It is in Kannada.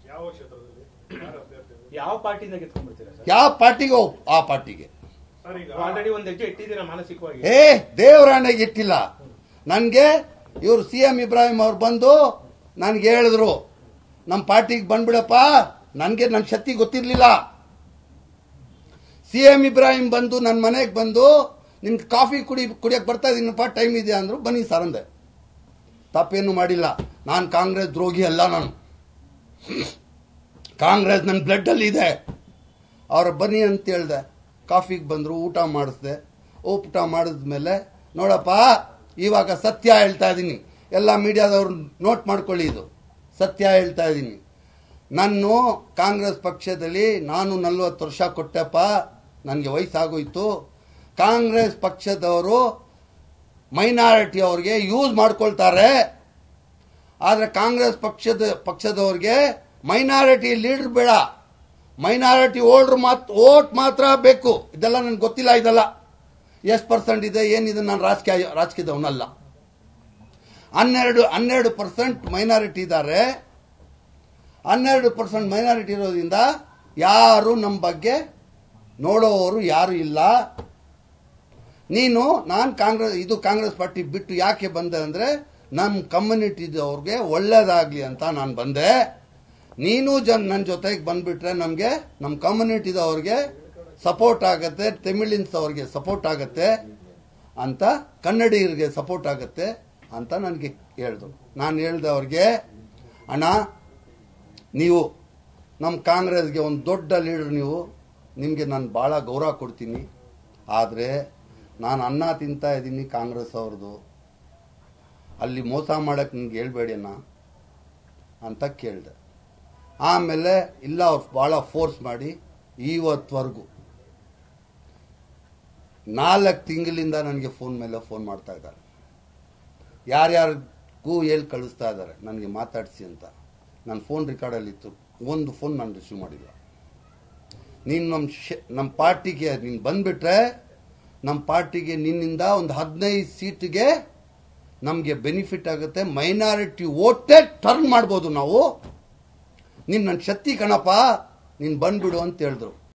ಯಾವ ಕ್ಷೇತ್ರದಲ್ಲಿ ಯಾರು ಅಭ್ಯರ್ಥಿ ಯಾವ ಪಾರ್ಟಿಯಿಂದ ಗೆದ್ಕೊಂಡ್ಬಿಡ್ತೀರಾ ಸರ್ ಯಾವ ಪಾರ್ಟಿಗೋ ಆ ಪಾರ್ಟಿಗೆ ಸರ್ ಈಗ ಆಲ್ರೆಡಿ ಒಂದ್ ಹೆಜ್ಜೆ ಇಟ್ಟಿದ್ದೀರಾ ಮಾನಸಿಕವಾಗಿ ಏ ದೇವರಾಣೆಗೆ ಇಟ್ಟಿಲ್ಲ ನನಗೆ ಇವರು ಸಿ ಎಂ ಇಬ್ರಾಹಿಂ ಅವ್ರು ಬಂದು ನನಗೆ ಹೇಳಿದ್ರು ನಮ್ಮ ಪಾರ್ಟಿಗೆ ಬಂದ್ಬಿಡಪ್ಪ ನನಗೆ ನನ್ನ ಶಕ್ತಿ ಗೊತ್ತಿರಲಿಲ್ಲ ಸಿ ಎಂ ಇಬ್ರಾಹಿಂ ಬಂದು ನನ್ನ ಮನೆಗೆ ಬಂದು ನಿಮ್ಗೆ ಕಾಫಿ ಕುಡಿ ಕುಡಿಯಕ್ಕೆ ಬರ್ತಾ ಇದೀನಪ್ಪ ಟೈಮ್ ಇದೆ ಅಂದ್ರು ಬನ್ನಿ ಸರ್ ಅಂದೆ ತಪ್ಪೇನು ಮಾಡಿಲ್ಲ ನಾನು ಕಾಂಗ್ರೆಸ್ ದ್ರೋಹಿ ಅಲ್ಲ ನಾನು ಕಾಂಗ್ರೆಸ್ ನನ್ನ ಬ್ಲಡ್ಡಲ್ಲಿ ಇದೆ ಅವ್ರ ಬನ್ನಿ ಅಂತ ಹೇಳ್ದೆ ಕಾಫಿಗೆ ಬಂದರು ಊಟ ಮಾಡಿಸ್ದೆ ಊಟ ಮಾಡಿದ್ಮೇಲೆ ನೋಡಪ್ಪ ಇವಾಗ ಸತ್ಯ ಹೇಳ್ತಾ ಇದ್ದೀನಿ ಎಲ್ಲ ಮೀಡಿಯಾದವ್ರು ನೋಟ್ ಮಾಡ್ಕೊಳ್ಳಿ ಇದು ಸತ್ಯ ಹೇಳ್ತಾ ಇದ್ದೀನಿ ನಾನು ಕಾಂಗ್ರೆಸ್ ಪಕ್ಷದಲ್ಲಿ ನಾನು ನಲ್ವತ್ತು ವರ್ಷ ಕೊಟ್ಟೆಪ್ಪ ನನಗೆ ವಯಸ್ಸಾಗೋಯ್ತು ಕಾಂಗ್ರೆಸ್ ಪಕ್ಷದವರು ಮೈನಾರಿಟಿ ಅವ್ರಿಗೆ ಯೂಸ್ ಮಾಡ್ಕೊಳ್ತಾರೆ ಆದರೆ ಕಾಂಗ್ರೆಸ್ ಪಕ್ಷದ ಪಕ್ಷದವ್ರಿಗೆ ಮೈನಾರಿಟಿ ಲೀಡರ್ ಬೇಡ ಮೈನಾರಿಟಿ ಓಲ್ಡ್ರ್ ಮಾತ್ ಓಟ್ ಮಾತ್ರ ಬೇಕು ಇದೆಲ್ಲ ನನಗೆ ಗೊತ್ತಿಲ್ಲ ಇದೆಲ್ಲ ಎಷ್ಟು ಪರ್ಸೆಂಟ್ ಇದೆ ಏನಿದೆ ನಾನು ರಾಜಕೀಯ ರಾಜಕೀಯದವನಲ್ಲ ಹನ್ನೆರಡು ಹನ್ನೆರಡು ಪರ್ಸೆಂಟ್ ಮೈನಾರಿಟಿ ಇದ್ದಾರೆ ಹನ್ನೆರಡು ಪರ್ಸೆಂಟ್ ಮೈನಾರಿಟಿ ಇರೋದ್ರಿಂದ ಯಾರು ನಮ್ಮ ಬಗ್ಗೆ ನೋಡೋರು ಯಾರು ಇಲ್ಲ ನೀನು ನಾನು ಕಾಂಗ್ರೆಸ್ ಇದು ಕಾಂಗ್ರೆಸ್ ಪಾರ್ಟಿ ಬಿಟ್ಟು ಯಾಕೆ ಬಂದೆ ಅಂದರೆ ನಮ್ಮ ಕಮ್ಯುನಿಟಿದವ್ರಿಗೆ ಒಳ್ಳೇದಾಗಲಿ ಅಂತ ನಾನು ಬಂದೆ ನೀನು ಜನ್ ನನ್ನ ಜೊತೆಗೆ ಬಂದ್ಬಿಟ್ರೆ ನಮಗೆ ನಮ್ಮ ಕಮ್ಯುನಿಟಿದವ್ರಿಗೆ ಸಪೋರ್ಟ್ ಆಗತ್ತೆ ತಮಿಳಿನ್ಸ್ ಅವ್ರಿಗೆ ಸಪೋರ್ಟ್ ಆಗತ್ತೆ ಅಂತ ಕನ್ನಡಿಗರಿಗೆ ಸಪೋರ್ಟ್ ಆಗತ್ತೆ ಅಂತ ನನಗೆ ಹೇಳ್ದು ನಾನು ಹೇಳ್ದೆ ಅವ್ರಿಗೆ ಅಣ್ಣ ನೀವು ನಮ್ಮ ಕಾಂಗ್ರೆಸ್ಗೆ ಒಂದು ದೊಡ್ಡ ಲೀಡರ್ ನೀವು ನಿಮಗೆ ನಾನು ಭಾಳ ಗೌರವ ಕೊಡ್ತೀನಿ ಆದರೆ ನಾನು ಅನ್ನ ತಿಂತಾ ಇದ್ದೀನಿ ಕಾಂಗ್ರೆಸ್ ಅವ್ರದ್ದು ಅಲ್ಲಿ ಮೋಸ ಮಾಡಕ್ಕೆ ನಿಮ್ಗೆ ಹೇಳ್ಬೇಡಿ ಅಣ್ಣ ಅಂತ ಕೇಳಿದೆ ಆಮೇಲೆ ಇಲ್ಲ ಅವ್ರು ಭಾಳ ಫೋರ್ಸ್ ಮಾಡಿ ಇವತ್ತವರೆಗೂ ನಾಲ್ಕು ತಿಂಗಳಿಂದ ನನಗೆ ಫೋನ್ ಮೇಲೆ ಫೋನ್ ಮಾಡ್ತಾ ಇದ್ದಾರೆ ಯಾರ್ಯಾರಿಗೂ ಹೇಳಿ ಕಳಿಸ್ತಾ ಇದ್ದಾರೆ ನನಗೆ ಮಾತಾಡಿಸಿ ಅಂತ ನನ್ನ ಫೋನ್ ರೆಕಾರ್ಡಲ್ಲಿತ್ತು ಒಂದು ಫೋನ್ ನಾನು ರಿಸೀವ್ ಮಾಡಿಲ್ಲ ನೀನು ನಮ್ಮ ಶೆ ನಮ್ಮ ಪಾರ್ಟಿಗೆ ನೀನು ಬಂದ್ಬಿಟ್ರೆ ನಮ್ಮ ಪಾರ್ಟಿಗೆ ನಿನ್ನಿಂದ ಒಂದು ಹದಿನೈದು ಸೀಟಿಗೆ ನಮಗೆ ಬೆನಿಫಿಟ್ ಆಗುತ್ತೆ ಮೈನಾರಿಟಿ ಓಟೇ ಟರ್ನ್ ಮಾಡ್ಬೋದು ನಾವು ನೀನು ನನ್ನ ಶಕ್ತಿ ಕಣಪ್ಪ ನೀನು ಬಂದ್ಬಿಡು ಅಂತ ಹೇಳಿದ್ರು